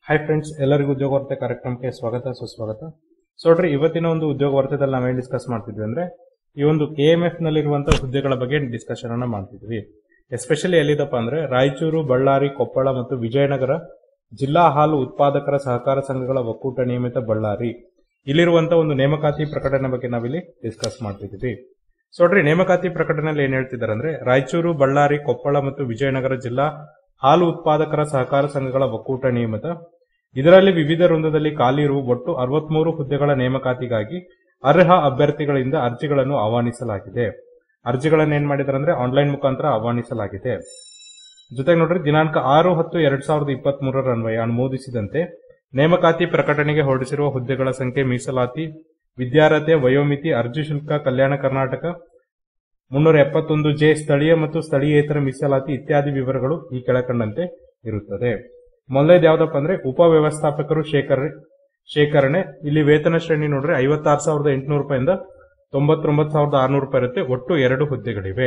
hi friends ಎಲ್ಲರಿಗೂ ಉದ್ಯೋಗ ವಾರ್ತೆ ಕಾರ್ಯಕ್ರಮಕ್ಕೆ ಸ್ವಾಗತ ಸುಸ್ವಾಗತ ಸೊ ನೋಡ್ರಿ ಇವತ್ತಿನ ಒಂದು ಉದ್ಯೋಗ ವಾರ್ತೆದಲ್ಲಿ ನಾವೇನ್ ಡಿಸ್ಕಸ್ ಮಾಡ್ತಿದ್ವಿ ಅಂದ್ರೆ ಈ ಒಂದು ಕೆ ಎಂ ಎಫ್ ನಲ್ಲಿರುವಂತಹ ಹುದ್ದೆಗಳ ಬಗ್ಗೆ ಡಿಸ್ಕಷನ್ ಅನ್ನ ಮಾಡ್ತಿದ್ವಿ ಎಸ್ಪೆಷಲಿ ಎಲ್ಲಿದಪ್ಪ ಅಂದ್ರೆ ರಾಯಚೂರು ಬಳ್ಳಾರಿ ಕೊಪ್ಪಳ ಮತ್ತು ವಿಜಯನಗರ ಜಿಲ್ಲಾ ಹಾಲು ಉತ್ಪಾದಕರ ಸಹಕಾರ ಸಂಘಗಳ ಒಕ್ಕೂಟ ನಿಯಮಿತ ಬಳ್ಳಾರಿ ಇಲ್ಲಿರುವಂತಹ ಒಂದು ನೇಮಕಾತಿ ಪ್ರಕಟಣೆ ಬಗ್ಗೆ ನಾವಿಲ್ಲಿ ಡಿಸ್ಕಸ್ ಮಾಡ್ತಿದ್ವಿ ಸೊ ನೋಡ್ರಿ ನೇಮಕಾತಿ ಪ್ರಕಟಣೆಯಲ್ಲಿ ಏನ್ ಹೇಳ್ತಿದ್ದಾರೆ ಅಂದ್ರೆ ರಾಯಚೂರು ಬಳ್ಳಾರಿ ಕೊಪ್ಪಳ ಮತ್ತು ವಿಜಯನಗರ ಜಿಲ್ಲಾ ಹಾಲು ಉತ್ಪಾದಕರ ಸಹಕಾರ ಸಂಘಗಳ ಒಕ್ಕೂಟ ನಿಯಮಿತ ಇದರಲ್ಲಿ ವಿವಿಧ ವೃಂದದಲ್ಲಿ ಖಾಲಿ ಇರುವ ಒಟ್ಟು ಅರವತ್ಮೂರು ಹುದ್ದೆಗಳ ನೇಮಕಾತಿಗಾಗಿ ಅರ್ಹ ಅಭ್ಯರ್ಥಿಗಳಿಂದ ಅರ್ಜಿಗಳನ್ನು ಆಹ್ವಾನಿಸಲಾಗಿದೆ ಅರ್ಜಿಗಳನ್ನು ಏನ್ ಮಾಡಿದ್ದಾರೆ ಅಂದ್ರೆ ಆನ್ಲೈನ್ ಮುಖಾಂತರ ಆಹ್ವಾನಿಸಲಾಗಿದೆ ಜೊತೆಗೆ ನೋಡ್ರಿ ದಿನಾಂಕ ಆರು ಹತ್ತು ಎರಡ್ ಸಾವಿರದ ಇಪ್ಪತ್ತ್ ಮೂರರ ಅನ್ವಯ ಅನುಮೋದಿಸಿದಂತೆ ನೇಮಕಾತಿ ಪ್ರಕಟಣೆಗೆ ಹೊರಡಿಸಿರುವ ಹುದ್ದೆಗಳ ಸಂಖ್ಯೆ ಮೀಸಲಾತಿ ವಿದ್ಯಾರ್ಹತೆ ವಯೋಮಿತಿ ಅರ್ಜಿ ಶುಲ್ಕ ಕಲ್ಯಾಣ ಕರ್ನಾಟಕ ಮುನ್ನೂರ ಎಪ್ಪತ್ತೊಂದು ಜೆ ಸ್ಥಳೀಯ ಮತ್ತು ಸ್ಥಳೀಯೇತರ ಮೀಸಲಾತಿ ಇತ್ಯಾದಿ ವಿವರಗಳು ಈ ಕೆಳಕಂಡಂತೆ ಇರುತ್ತದೆ ಮೊದಲನೇದು ಯಾವ್ದಪ್ಪ ಅಂದ್ರೆ ಉಪವ್ಯವಸ್ಥಾಪಕರು ಶೇಖರ ಶೇಖರಣೆ ಇಲ್ಲಿ ವೇತನ ಶ್ರೇಣಿ ನೋಡ್ರಿ ಐವತ್ತಾರು ಸಾವಿರದ ಎಂಟುನೂರು ರೂಪಾಯಿಂದ ತೊಂಬತ್ತೊಂಬತ್ತು ಸಾವಿರದ ಆರ್ನೂರು ರೂಪಾಯಿ ಇರುತ್ತೆ ಒಟ್ಟು ಎರಡು ಹುದ್ದೆಗಳಿವೆ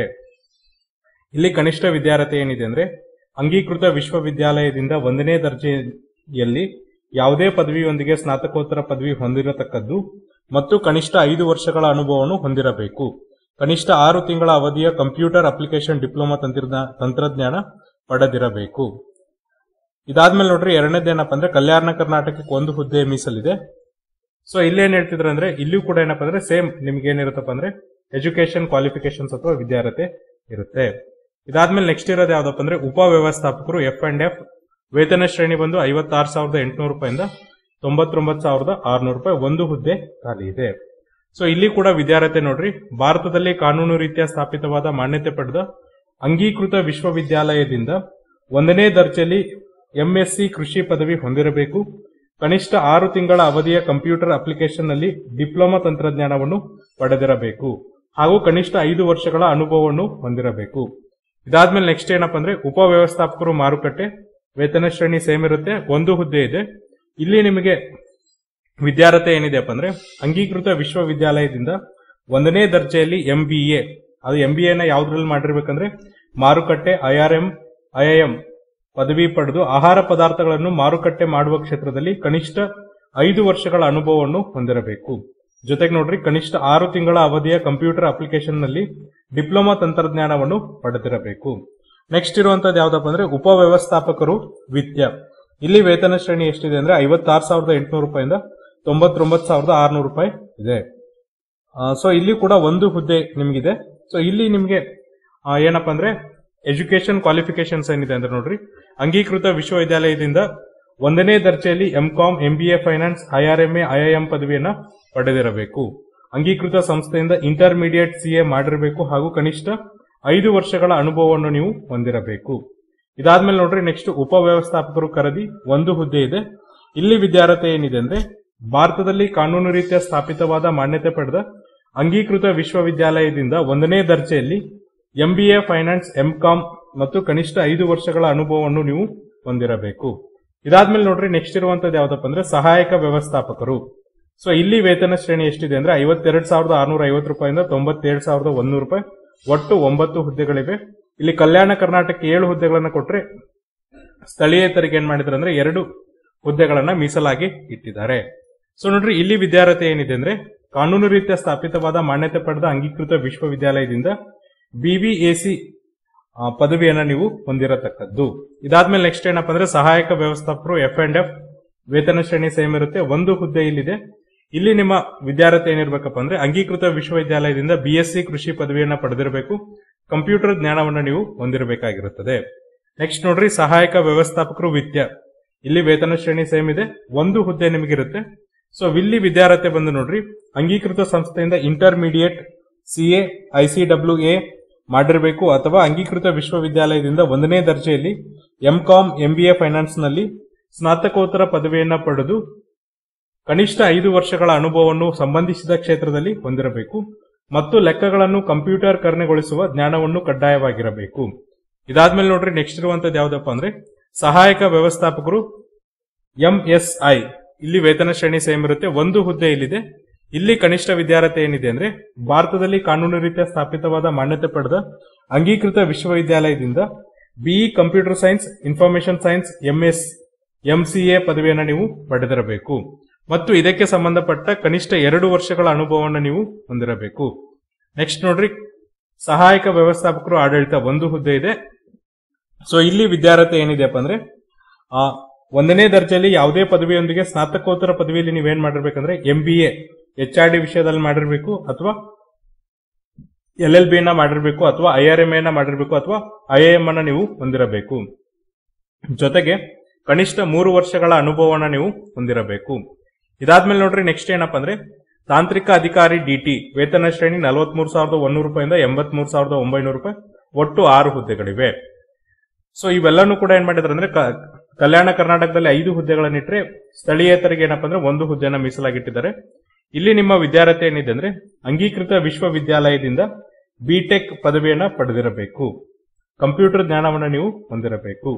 ಇಲ್ಲಿ ಕನಿಷ್ಠ ವಿದ್ಯಾರ್ಹತೆ ಏನಿದೆ ಅಂದ್ರೆ ಅಂಗೀಕೃತ ವಿಶ್ವವಿದ್ಯಾಲಯದಿಂದ ಒಂದನೇ ದರ್ಜೆಯಲ್ಲಿ ಯಾವುದೇ ಪದವಿಯೊಂದಿಗೆ ಸ್ನಾತಕೋತ್ತರ ಪದವಿ ಹೊಂದಿರತಕ್ಕದ್ದು ಮತ್ತು ಕನಿಷ್ಠ ಐದು ವರ್ಷಗಳ ಅನುಭವವನ್ನು ಹೊಂದಿರಬೇಕು ಕನಿಷ್ಠ ಆರು ತಿಂಗಳ ಅವಧಿಯ ಕಂಪ್ಯೂಟರ್ ಅಪ್ಲಿಕೇಶನ್ ಡಿಪ್ಲೊಮಾ ತಂತ್ರಜ್ಞಾ- ತಂತ್ರಜ್ಞಾನ ಪಡೆದಿರಬೇಕು ಇದಾದ್ಮೇಲೆ ನೋಡ್ರಿ ಎರಡನೇದೇನಪ್ಪ ಅಂದ್ರೆ ಕಲ್ಯಾಣ ಕರ್ನಾಟಕಕ್ಕೆ ಒಂದು ಹುದ್ದೆ ಮೀಸಲಿದೆ ಸೊ ಇಲ್ಲೇನ್ ಹೇಳ್ತಿದ್ರು ಅಂದ್ರೆ ಇಲ್ಲಿಯೂ ಕೂಡ ಏನಪ್ಪ ಅಂದ್ರೆ ಸೇಮ್ ನಿಮ್ಗೆ ಏನಿರುತ್ತಪ್ಪ ಅಂದ್ರೆ ಎಜುಕೇಶನ್ ಕ್ವಾಲಿಫಿಕೇಶನ್ಸ್ ಅಥವಾ ವಿದ್ಯಾರ್ಹತೆ ಇರುತ್ತೆ ಇದಾದ್ಮೇಲೆ ನೆಕ್ಸ್ಟ್ ಇರೋದು ಯಾವ್ದಪ್ಪ ಅಂದ್ರೆ ಉಪ ವ್ಯವಸ್ಥಾಪಕರು ಎಫ್ ಅಂಡ್ ಎಫ್ ವೇತನ ಶ್ರೇಣಿ ಬಂದು ಐವತ್ತಾರು ಸಾವಿರದ ಎಂಟುನೂರು ರೂಪಾಯಿಂದ ತೊಂಬತ್ತೊಂಬತ್ತು ಸಾವಿರದ ಆರ್ನೂರು ರೂಪಾಯಿ ಒಂದು ಹುದ್ದೆ ಖಾಲಿ ಇದೆ ಸೊ ಇಲ್ಲಿ ಕೂಡ ವಿದ್ಯಾರ್ಹತೆ ನೋಡ್ರಿ ಭಾರತದಲ್ಲಿ ಕಾನೂನು ರೀತಿಯ ಸ್ಥಾಪಿತವಾದ ಮಾನ್ಯತೆ ಪಡೆದ ಅಂಗೀಕೃತ ವಿಶ್ವವಿದ್ಯಾಲಯದಿಂದ ಒಂದನೇ ದರ್ಜೆಯಲ್ಲಿ ಎಂಎಸ್ಸಿ ಕೃಷಿ ಪದವಿ ಹೊಂದಿರಬೇಕು ಕನಿಷ್ಠ ಆರು ತಿಂಗಳ ಅವಧಿಯ ಕಂಪ್ಯೂಟರ್ ಅಪ್ಲಿಕೇಶನ್ ನಲ್ಲಿ ಡಿಪ್ಲೊಮಾ ತಂತ್ರಜ್ಞಾನವನ್ನು ಪಡೆದಿರಬೇಕು ಹಾಗೂ ಕನಿಷ್ಠ ಐದು ವರ್ಷಗಳ ಅನುಭವವನ್ನು ಹೊಂದಿರಬೇಕು ಇದಾದ್ಮೇಲೆ ನೆಕ್ಸ್ಟ್ ಏನಪ್ಪ ಅಂದ್ರೆ ಉಪ ವ್ಯವಸ್ಥಾಪಕರು ಮಾರುಕಟ್ಟೆ ವೇತನ ಶ್ರೇಣಿ ಸೇಮ್ ಇರುತ್ತೆ ಒಂದು ಹುದ್ದೆ ಇದೆ ಇಲ್ಲಿ ನಿಮಗೆ ವಿದ್ಯಾರ್ಹತೆ ಏನಿದೆಪ್ಪ ಅಂದ್ರೆ ಅಂಗೀಕೃತ ವಿಶ್ವವಿದ್ಯಾಲಯದಿಂದ ಒಂದನೇ ದರ್ಜೆಯಲ್ಲಿ ಎಂ ಬಿ ಎ ಅದು ಎಂ ಬಿ ಎನ ಯಾವ್ದ್ರಲ್ಲಿ ಮಾಡಿರ್ಬೇಕಂದ್ರೆ ಮಾರುಕಟ್ಟೆ ಐಆರ್ಎಂ ಐಐಎಂ ಪದವಿ ಪಡೆದು ಆಹಾರ ಪದಾರ್ಥಗಳನ್ನು ಮಾರುಕಟ್ಟೆ ಮಾಡುವ ಕ್ಷೇತ್ರದಲ್ಲಿ ಕನಿಷ್ಠ ಐದು ವರ್ಷಗಳ ಅನುಭವವನ್ನು ಹೊಂದಿರಬೇಕು ಜೊತೆಗೆ ನೋಡ್ರಿ ಕನಿಷ್ಠ ಆರು ತಿಂಗಳ ಅವಧಿಯ ಕಂಪ್ಯೂಟರ್ ಅಪ್ಲಿಕೇಶನ್ ನಲ್ಲಿ ಡಿಪ್ಲೊಮಾ ತಂತ್ರಜ್ಞಾನವನ್ನು ಪಡೆದಿರಬೇಕು ನೆಕ್ಸ್ಟ್ ಇರುವಂತದ್ದು ಯಾವ್ದಪ್ಪ ಅಂದ್ರೆ ಉಪ ವ್ಯವಸ್ಥಾಪಕರು ವಿದ್ಯ ಇಲ್ಲಿ ವೇತನ ಶ್ರೇಣಿ ಎಷ್ಟಿದೆ ಅಂದ್ರೆ ಐವತ್ತಾರು ಸಾವಿರದ ಎಂಟುನೂರು ರೂಪಾಯಿಂದ ತೊಂಬತ್ತೊಂಬತ್ತು ಸಾವಿರದ ಆರ್ನೂರು ರೂಪಾಯಿ ಇದೆ ಸೊ ಇಲ್ಲಿ ಕೂಡ ಒಂದು ಹುದ್ದೆ ನಿಮ್ಗಿದೆ ಸೊ ಇಲ್ಲಿ ನಿಮ್ಗೆ ಆ, ಏನಪ್ಪಾ ಅಂದ್ರೆ ಎಜುಕೇಶನ್ ಕ್ವಾಲಿಫಿಕೇಶನ್ಸ್ ಏನಿದೆ ಅಂದ್ರೆ ನೋಡ್ರಿ ಅಂಗೀಕೃತ ವಿಶ್ವವಿದ್ಯಾಲಯದಿಂದ ಒಂದನೇ ದರ್ಜೆಯಲ್ಲಿ M Com M B A finance IRMA IIM ಪದವಿಯನ್ನ ಪಡೆದಿರಬೇಕು ಅಂಗೀಕೃತ ಸಂಸ್ಥೆಯಿಂದ ಇಂಟರ್ಮೀಡಿಯೇಟ್ ಸಿಎ ಮಾಡಿರಬೇಕು ಹಾಗೂ ಕನಿಷ್ಠ ಐದು ವರ್ಷಗಳ ಅನುಭವವನ್ನು ನೀವು ಹೊಂದಿರಬೇಕು ಇದಾದ್ಮೇಲೆ ನೋಡ್ರಿ ನೆಕ್ಸ್ಟ್ ಉಪ ವ್ಯವಸ್ಥಾಪಕರು ಕರದಿ ಒಂದು ಹುದ್ದೆ ಇದೆ ಇಲ್ಲಿ ವಿದ್ಯಾರ್ಹತೆ ಏನಿದೆ ಅಂದ್ರೆ ಭಾರತದಲ್ಲಿ ಕಾನೂನು ರೀತಿಯ ಸ್ಥಾಪಿತವಾದ ಮಾನ್ಯತೆ ಪಡೆದ ಅಂಗೀಕೃತ ವಿಶ್ವವಿದ್ಯಾಲಯದಿಂದ ಒಂದನೇ ದರ್ಜೆಯಲ್ಲಿ ಎಂಬಿಎ ಫೈನಾನ್ಸ್ ಎಂಕಾಮ್ ಮತ್ತು ಕನಿಷ್ಠ ಐದು ವರ್ಷಗಳ ಅನುಭವವನ್ನು ನೀವು ಹೊಂದಿರಬೇಕು ಇದಾದ್ಮೇಲೆ ನೋಡ್ರಿ ನೆಕ್ಸ್ಟ್ ಇರುವಂತದ್ದು ಯಾವ್ದಪ್ಪ ಅಂದ್ರೆ ಸಹಾಯಕ ವ್ಯವಸ್ಥಾಪಕರು ಸೊ ಇಲ್ಲಿ ವೇತನ ಶ್ರೇಣಿ ಎಷ್ಟಿದೆ ಅಂದ್ರೆ ಐವತ್ತೆರಡು ಸಾವಿರದ ಆರ್ನೂರ ಐವತ್ತು ರೂಪಾಯಿಂದ ತೊಂಬತ್ತೇಳು ಸಾವಿರದ ಒಂದೂರು ರೂಪಾಯಿ ಒಟ್ಟು ಒಂಬತ್ತು ಹುದ್ದೆಗಳಿವೆ ಇಲ್ಲಿ ಕಲ್ಯಾಣ ಕರ್ನಾಟಕಕ್ಕೆ ಏಳು ಹುದ್ದೆಗಳನ್ನ ಕೊಟ್ರೆ ಸ್ಥಳೀಯತರಿಗೆ ಏನ್ ಮಾಡಿದ್ರೆ ಅಂದ್ರೆ ಎರಡು ಹುದ್ದೆಗಳನ್ನ ಮೀಸಲಾಗಿ ಇಟ್ಟಿದ್ದಾರೆ ಸೊ ನೋಡ್ರಿ ಇಲ್ಲಿ ವಿದ್ಯಾರ್ಹತೆ ಏನಿದೆ ಅಂದ್ರೆ ಕಾನೂನು ರೀತಿಯ ಸ್ಥಾಪಿತವಾದ ಮಾನ್ಯತೆ ಪಡೆದ ಅಂಗೀಕೃತ ವಿಶ್ವವಿದ್ಯಾಲಯದಿಂದ ಬಿವಿಎಸಿ ಪದವಿಯನ್ನ ನೀವು ಹೊಂದಿರತಕ್ಕದ್ದು ಇದಾದ್ಮೇಲೆ ನೆಕ್ಸ್ಟ್ ಏನಪ್ಪಾ ಅಂದ್ರೆ ಸಹಾಯಕ ವ್ಯವಸ್ಥಾಪಕರು ಎಫ್ ಅಂಡ್ ಎಫ್ ವೇತನ ಶ್ರೇಣಿ ಸೇಮ್ ಇರುತ್ತೆ ಒಂದು ಹುದ್ದೆ ಇಲ್ಲಿದೆ ಇಲ್ಲಿ ನಿಮ್ಮ ವಿದ್ಯಾರ್ಹತೆ ಏನಿರ್ಬೇಕಪ್ಪ ಅಂದ್ರೆ ಅಂಗೀಕೃತ ವಿಶ್ವವಿದ್ಯಾಲಯದಿಂದ ಬಿಎಸ್ಸಿ ಕೃಷಿ ಪದವಿಯನ್ನ ಪಡೆದಿರಬೇಕು ಕಂಪ್ಯೂಟರ್ ಜ್ಞಾನವನ್ನು ನೀವು ಹೊಂದಿರಬೇಕಾಗಿರುತ್ತದೆ ನೆಕ್ಸ್ಟ್ ನೋಡ್ರಿ ಸಹಾಯಕ ವ್ಯವಸ್ಥಾಪಕರು ವಿದ್ಯ ಇಲ್ಲಿ ವೇತನ ಶ್ರೇಣಿ ಸೇಮ್ ಇದೆ ಒಂದು ಹುದ್ದೆ ನಿಮಗಿರುತ್ತೆ ಸೊ ಇಲ್ಲಿ ವಿದ್ಯಾರ್ಹತೆ ಬಂದು ನೋಡ್ರಿ ಅಂಗೀಕೃತ ಸಂಸ್ಥೆಯಿಂದ ಇಂಟರ್ಮೀಡಿಯೇಟ್ ಸಿಎ ಐಸಿಡಬ್ಲ್ಯೂ ಎ ಮಾಡಿರಬೇಕು ಅಥವಾ ಅಂಗೀಕೃತ ವಿಶ್ವವಿದ್ಯಾಲಯದಿಂದ ಒಂದನೇ ದರ್ಜೆಯಲ್ಲಿ ಎಂಕಾಮ್ ಎಂಬಿಎ ಫೈನಾನ್ಸ್ ನಲ್ಲಿ ಸ್ನಾತಕೋತ್ತರ ಪದವಿಯನ್ನ ಪಡೆದು ಕನಿಷ್ಠ ಐದು ವರ್ಷಗಳ ಅನುಭವವನ್ನು ಸಂಬಂಧಿಸಿದ ಕ್ಷೇತ್ರದಲ್ಲಿ ಹೊಂದಿರಬೇಕು ಮತ್ತು ಲೆಕ್ಕಗಳನ್ನು ಕಂಪ್ಯೂಟರ್ ಕರ್ಣೆಗೊಳಿಸುವ ಜ್ಞಾನವನ್ನು ಕಡ್ಡಾಯವಾಗಿರಬೇಕು ಇದಾದ್ಮೇಲೆ ನೋಡ್ರಿ ನೆಕ್ಸ್ಟ್ ಇರುವಂತದ್ದು ಯಾವ್ದಪ್ಪ ಅಂದ್ರೆ ಸಹಾಯಕ ವ್ಯವಸ್ಥಾಪಕರು ಎಂಎಸ್ಐ ಇಲ್ಲಿ ವೇತನ ಶ್ರೇಣಿ ಸೇಮ್ ಇರುತ್ತೆ ಒಂದು ಹುದ್ದೆ ಇಲ್ಲಿದೆ ಇಲ್ಲಿ ಕನಿಷ್ಠ ವಿದ್ಯಾರ್ಹತೆ ಏನಿದೆ ಅಂದ್ರೆ ಭಾರತದಲ್ಲಿ ಕಾನೂನು ರೀತಿಯ ಸ್ಥಾಪಿತವಾದ ಮಾನ್ಯತೆ ಪಡೆದ ಅಂಗೀಕೃತ ವಿಶ್ವವಿದ್ಯಾಲಯದಿಂದ BE computer science information science MS MCA ಪದವಿಯನ್ನು ನೀವು ಪಡೆದಿರಬೇಕು ಮತ್ತು ಇದಕ್ಕೆ ಸಂಬಂಧಪಟ್ಟ ಕನಿಷ್ಠ ಎರಡು ವರ್ಷಗಳ ಅನುಭವವನ್ನು ನೀವು ಹೊಂದಿರಬೇಕು ನೆಕ್ಸ್ಟ್ ನೋಡ್ರಿ ಸಹಾಯಕ ವ್ಯವಸ್ಥಾಪಕರು ಆಡಳಿತ ಒಂದು ಹುದ್ದೆ ಇದೆ ಸೊ ಇಲ್ಲಿ ವಿದ್ಯಾರ್ಥಿ ಏನಿದೆಯಪ್ಪ ಅಂದ್ರೆ ಆ ಒಂದನೇ ದರ್ಜೆಯಲ್ಲಿ ಯಾವುದೇ ಪದವಿಯೊಂದಿಗೆ ಸ್ನಾತಕೋತ್ತರ ಪದವಿಯಲ್ಲಿ ನೀವೇನ್ ಮಾಡಿರ್ಬೇಕಂದ್ರೆ M B A H R D ವಿಷಯದಲ್ಲಿ ಮಾಡಿರ್ಬೇಕು ಅಥವಾ ಎಲ್ ಎಲ್ ಬಿ ನ ಮಾಡಿರ್ಬೇಕು ಅಥವಾ ಐ ಆರ್ ಎಂ ಎ ನ ಮಾಡಿರ್ಬೇಕು ಅಥವಾ ಐ ಎಂ ಅನ್ನ ನೀವು ಹೊಂದಿರಬೇಕು ಜೊತೆಗೆ ಕನಿಷ್ಠ ಮೂರು ವರ್ಷಗಳ ಅನುಭವವನ್ನ ನೀವು ಹೊಂದಿರಬೇಕು ಇದಾದ್ಮೇಲೆ ನೋಡ್ರಿ ನೆಕ್ಸ್ಟ್ ಏನಪ್ಪಾ ಅಂದ್ರೆ ತಾಂತ್ರಿಕ ಅಧಿಕಾರಿ ಡಿಟಿ ವೇತನ ಶ್ರೇಣಿ ನಲವತ್ಮೂರು ಸಾವಿರದ ಒಂದೂರು ರೂಪಾಯಿಂದ ಎಂಬತ್ಮೂರು ಸಾವಿರದ ಒಂಬೈನೂರು ರೂಪಾಯಿ ಒಟ್ಟು ಆರು ಹುದ್ದೆಗಳಿವೆ ಸೊ ಇವೆಲ್ಲನೂ ಕೂಡ ಏನ್ ಮಾಡಿದಾರೆ ಅಂದ್ರೆ ಕ- ಕಲ್ಯಾಣ ಕರ್ನಾಟಕದಲ್ಲಿ ಐದು ಹುದ್ದೆಗಳನ್ನಿಟ್ರೆ ಸ್ಥಳೀಯೇತರಿಗೆ ಏನಪ್ಪಾ ಅಂದ್ರೆ ಒಂದು ಹುದ್ದೆನ ಮೀಸಲಾಗಿಟ್ಟಿದ್ದಾರೆ ಇಲ್ಲಿ ನಿಮ್ಮ ವಿದ್ಯಾರ್ಥಿ ಏನಿದೆ ಅಂದ್ರೆ ಅಂಗೀಕೃತ ವಿಶ್ವವಿದ್ಯಾಲಯದಿಂದ ಬಿಟೆಕ್ ಪದವಿಯನ್ನ ಪಡೆದಿರಬೇಕು ಕಂಪ್ಯೂಟರ್ ಜ್ಞಾನವನ್ನ ನೀವು ಹೊಂದಿರಬೇಕು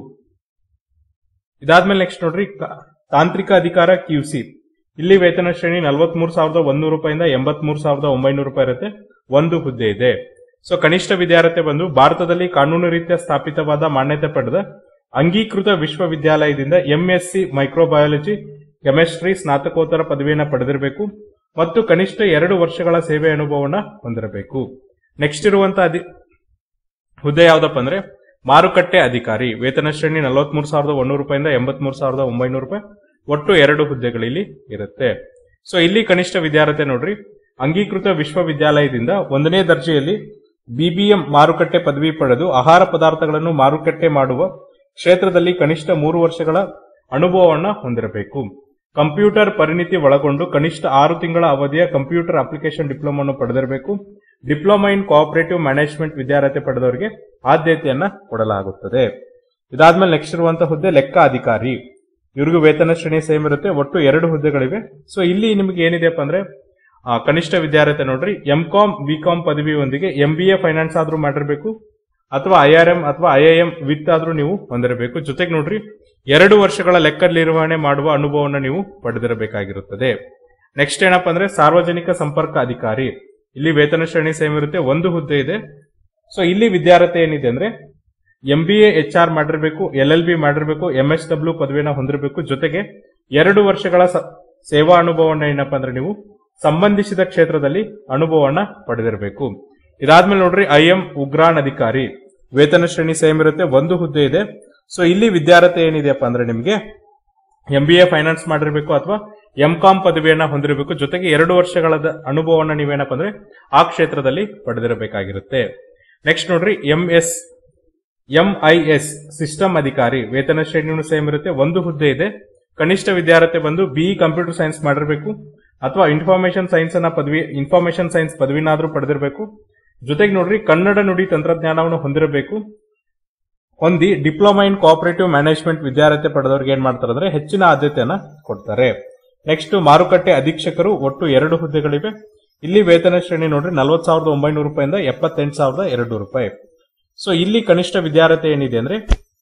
ಇದಾದ್ಮೇಲೆ ನೆಕ್ಸ್ಟ್ ನೋಡ್ರಿ ಕ- ತಾಂತ್ರಿಕ ಅಧಿಕಾರ ಕ್ಯೂಸಿ ಇಲ್ಲಿ ವೇತನ ಶ್ರೇಣಿ ನಲವತ್ಮೂರು ಸಾವಿರದ ಒಂದೂರು ರೂಪಾಯಿಂದ ಎಂಬತ್ಮೂರು ಸಾವಿರದ ಒಂಬೈನೂರು ರೂಪಾಯಿ ಇರುತ್ತೆ ಒಂದು ಹುದ್ದೆ ಇದೆ ಸೊ ಕನಿಷ್ಠ ವಿದ್ಯಾರ್ಥಿ ಬಂದು ಭಾರತದಲ್ಲಿ ಕಾನೂನು ರೀತ್ಯ ಸ್ಥಾಪಿತವಾದ ಮಾನ್ಯತೆ ಪಡೆದ ಅಂಗೀಕೃತ ವಿಶ್ವವಿದ್ಯಾಲಯದಿಂದ ಎಂಎಸ್ಸಿ ಮೈಕ್ರೋಬಯಾಲಜಿ ಕೆಮಿಸ್ಟ್ರಿ ಸ್ನಾತಕೋತ್ತರ ಪದವಿಯನ್ನು ಪಡೆದಿರಬೇಕು ಮತ್ತು ಕನಿಷ್ಠ ಎರಡು ವರ್ಷಗಳ ಸೇವೆ ಅನುಭವವನ್ನ ಹೊಂದಿರಬೇಕು ನೆಕ್ಸ್ಟ್ ಇರುವಂತಹ ಅಧಿ ಹುದ್ದೆ ಯಾವ್ದಪ್ಪ ಅಂದ್ರೆ ಮಾರುಕಟ್ಟೆ ಅಧಿಕಾರಿ ವೇತನ ಶ್ರೇಣಿ ನಲವತ್ಮೂರು ಸಾವಿರದ ಒಂದೂರು ರೂಪಾಯಿಂದ ಎಂಬತ್ಮೂರು ಸಾವಿರದ ಒಂಬೈನೂರು ರೂಪಾಯಿ ಒಟ್ಟು ಎರಡು ಹುದ್ದೆಗಳಿಲ್ಲಿ ಇರುತ್ತೆ ಸೊ ಇಲ್ಲಿ ಕನಿಷ್ಠ ವಿದ್ಯಾರ್ಥಿ ನೋಡ್ರಿ ಅಂಗೀಕೃತ ವಿಶ್ವವಿದ್ಯಾಲಯದಿಂದ ಒಂದನೇ ದರ್ಜೆಯಲ್ಲಿ ಬಿಬಿಎಂ ಮಾರುಕಟ್ಟೆ ಪದವಿ ಪಡೆದು ಆಹಾರ ಪದಾರ್ಥಗಳನ್ನು ಮಾರುಕಟ್ಟೆ ಮಾಡುವ ಕ್ಷೇತ್ರದಲ್ಲಿ ಕನಿಷ್ಠ ಮೂರು ವರ್ಷಗಳ ಅನುಭವವನ್ನ ಹೊಂದಿರಬೇಕು ಕಂಪ್ಯೂಟರ್ ಪರಿಣಿತಿ ಒಳಗೊಂಡು ಕನಿಷ್ಠ ಆರು ತಿಂಗಳ ಅವಧಿಯ ಕಂಪ್ಯೂಟರ್ ಅಪ್ಲಿಕೇಶನ್ ಡಿಪ್ಲೊಮಾವನ್ನು ಪಡೆದಿರಬೇಕು ಡಿಪ್ಲೊಮಾ ಇನ್ ಕೋಆಪರೇಟಿವ್ ಮ್ಯಾನೇಜ್ಮೆಂಟ್ ವಿದ್ಯಾರ್ಥಿ ಪಡೆದವರಿಗೆ ಆದ್ಯತೆಯನ್ನ ಕೊಡಲಾಗುತ್ತದೆ ಇದಾದ್ಮೇಲೆ ನೆಕ್ಸ್ಟ್ ಇರುವಂತಹ ಹುದ್ದೆ ಲೆಕ್ಕ ಅಧಿಕಾರಿ ಇವ್ರಿಗೂ ವೇತನ ಶ್ರೇಣಿ ಸೇಮ್ ಇರುತ್ತೆ ಒಟ್ಟು ಎರಡು ಹುದ್ದೆಗಳಿವೆ ಸೊ ಇಲ್ಲಿ ನಿಮಗೆ ಏನಿದೆಯಪ್ಪ ಅಂದ್ರೆ ಆ, ಕನಿಷ್ಠ ವಿದ್ಯಾರ್ಥಿ ನೋಡ್ರಿ ಎಂ ಕಾಮ್ ಬಿ ಕಾಮ್ ಪದವಿಯೊಂದಿಗೆ ಎಂ ಬಿ ಎ ಫೈನಾನ್ಸ್ ಆದ್ರೂ ಮಾಡಿರ್ಬೇಕು ಅಥವಾ ಐ ಆರ್ ಎಂ ಅಥವಾ ಐ ಐ ಎಂ ವಿತ್ ಆದ್ರೂ ನೀವು ಹೊಂದಿರಬೇಕು ಜೊತೆಗೆ ನೋಡ್ರಿ ಎರಡು ವರ್ಷಗಳ ಲೆಕ್ಕ ನಿರ್ವಹಣೆ ಮಾಡುವ ಅನುಭವವನ್ನು ನೀವು ಪಡೆದಿರಬೇಕಾಗಿರುತ್ತದೆ ನೆಕ್ಸ್ಟ್ ಏನಪ್ಪಾ ಅಂದ್ರೆ ಸಾರ್ವಜನಿಕ ಸಂಪರ್ಕ ಅಧಿಕಾರಿ ಇಲ್ಲಿ ವೇತನ ಶ್ರೇಣಿ ಸೇಮ್ ಇರುತ್ತೆ ಒಂದು ಹುದ್ದೆ ಇದೆ ಸೊ ಇಲ್ಲಿ ವಿದ್ಯಾರ್ಥಿ ಏನಿದೆ ಅಂದ್ರೆ ಎಂ ಬಿ ಎಚ್ ಆರ್ ಮಾಡಿರ್ಬೇಕು ಎಲ್ ಎಲ್ ಬಿ ಮಾಡಿರ್ಬೇಕು ಎಂ ಎಸ್ ಡಬ್ಲ್ಯೂ ಪದವಿಯನ್ನು ಹೊಂದಿರಬೇಕು ಜೊತೆಗೆ ಎರಡು ವರ್ಷಗಳ ಸ- ಸೇವಾ ಅನುಭವವನ್ನು ಏನಪ್ಪಾ ಅಂದ್ರೆ ನೀವು ಸಂಬಂಧಿಸಿದ ಕ್ಷೇತ್ರದಲ್ಲಿ ಅನುಭವವನ್ನ ಪಡೆದಿರಬೇಕು ಇದಾದ್ಮೇಲೆ ನೋಡ್ರಿ ಐ ಎಂ ಉಗ್ರಾನ್ ಅಧಿಕಾರಿ ವೇತನ ಶ್ರೇಣಿ ಸೇಮ್ ಇರುತ್ತೆ ಒಂದು ಹುದ್ದೆ ಇದೆ ಸೊ ಇಲ್ಲಿ ವಿದ್ಯಾರ್ಥಿ ಏನಿದೆಯಪ್ಪ ಅಂದ್ರೆ ನಿಮಗೆ ಎಂ ಬಿ ಎ ಫೈನಾನ್ಸ್ ಮಾಡಿರ್ಬೇಕು ಅಥವಾ ಎಂ ಕಾಮ್ ಪದವಿಯನ್ನ ಹೊಂದಿರಬೇಕು ಜೊತೆಗೆ ಎರಡು ವರ್ಷಗಳ ಅನುಭವವನ್ನ ನೀವೇನಪ್ಪ ಅಂದ್ರೆ ಆ ಕ್ಷೇತ್ರದಲ್ಲಿ ಪಡೆದಿರಬೇಕಾಗಿರುತ್ತೆ ನೆಕ್ಸ್ಟ್ ನೋಡ್ರಿ ಎಂ ಎಸ್ ಎಂಐಎಸ್ ಸಿಸ್ಟಮ್ ಅಧಿಕಾರಿ ವೇತನ ಶ್ರೇಣಿಯನ್ನು ಸೇಮ್ ಇರುತ್ತೆ ಒಂದು ಹುದ್ದೆ ಇದೆ ಕನಿಷ್ಠ ವಿದ್ಯಾರ್ಥಿ ಬಂದು ಬಿಇ ಕಂಪ್ಯೂಟರ್ ಸೈನ್ಸ್ ಮಾಡಿರಬೇಕು ಅಥವಾ ಇನ್ಫಾರ್ಮೇಶನ್ ಸೈನ್ಸ್ ಅನ್ನ ಪದವಿ ಇನ್ಫಾರ್ಮೇಶನ್ ಸೈನ್ಸ್ ಪದವಿನಾದ್ರೂ ಪಡೆದಿರಬೇಕು ಜೊತೆಗೆ ನೋಡ್ರಿ ಕನ್ನಡ ನುಡಿ ತಂತ್ರಜ್ಞಾನವನ್ನು ಹೊಂದಿರಬೇಕು ಹೊಂದಿ ಡಿಪ್ಲೊಮಾ ಇನ್ ಕೋಆಪರೇಟಿವ್ ಮ್ಯಾನೇಜ್ಮೆಂಟ್ ವಿದ್ಯಾರ್ಥಿ ಪಡೆದವರಿಗೆ ಏನ್ ಮಾಡ್ತಾರೆ ಅಂದ್ರೆ ಹೆಚ್ಚಿನ ಆದ್ಯತೆಯನ್ನ ಕೊಡ್ತಾರೆ ನೆಕ್ಸ್ಟ್ ಮಾರುಕಟ್ಟೆ ಅಧೀಕ್ಷಕರು ಒಟ್ಟು ಎರಡು ಹುದ್ದೆಗಳಿವೆ ಇಲ್ಲಿ ವೇತನ ಶ್ರೇಣಿ ನೋಡ್ರಿ ನಲವತ್ ಸಾವಿರದ ಒಂಬೈನೂರು ರೂಪಾಯಿಂದ ಎಪ್ಪತ್ತೆಂಟು ಸಾವಿರದ ಎರಡು ರೂಪಾಯಿ ಸೊ ಇಲ್ಲಿ ಕನಿಷ್ಠ ವಿದ್ಯಾರ್ಥಿ ಏನಿದೆ ಅಂದ್ರೆ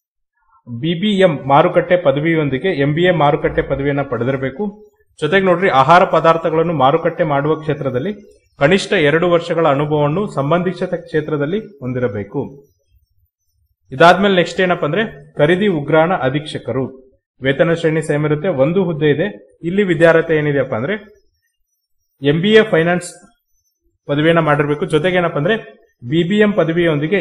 ಬಿಬಿಎಂ ಮಾರುಕಟ್ಟೆ ಪದವಿಯೊಂದಿಗೆ ಎಂಬಿಎ ಮಾರುಕಟ್ಟೆ ಪದವಿಯನ್ನ ಪಡೆದಿರಬೇಕು ಜೊತೆಗೆ ನೋಡ್ರಿ ಆಹಾರ ಪದಾರ್ಥಗಳನ್ನು ಮಾರುಕಟ್ಟೆ ಮಾಡುವ ಕ್ಷೇತ್ರದಲ್ಲಿ ಕನಿಷ್ಠ ಎರಡು ವರ್ಷಗಳ ಅನುಭವವನ್ನು ಸಂಬಂಧಿಸಿದ ಕ್ಷೇತ್ರದಲ್ಲಿ ಹೊಂದಿರಬೇಕು ಇದಾದ್ಮೇಲೆ ನೆಕ್ಸ್ಟ್ ಏನಪ್ಪಾ ಅಂದ್ರೆ ಖರೀದಿ ಉಗ್ರಾಣ ಅಧೀಕ್ಷಕರು ವೇತನ ಶ್ರೇಣಿ ಸೇಮ್ ಇರುತ್ತೆ ಒಂದು ಹುದ್ದೆ ಇದೆ ಇಲ್ಲಿ ವಿದ್ಯಾರ್ಥಿ ಏನಿದೆಯಪ್ಪ ಅಂದ್ರೆ ಎಂ ಬಿ ಎ ಫೈನಾನ್ಸ್ ಪದವಿಯನ್ನ ಮಾಡಿರ್ಬೇಕು ಜೊತೆಗೆ ಏನಪ್ಪಾ ಅಂದ್ರೆ ಬಿಬಿಎಂ ಪದವಿಯೊಂದಿಗೆ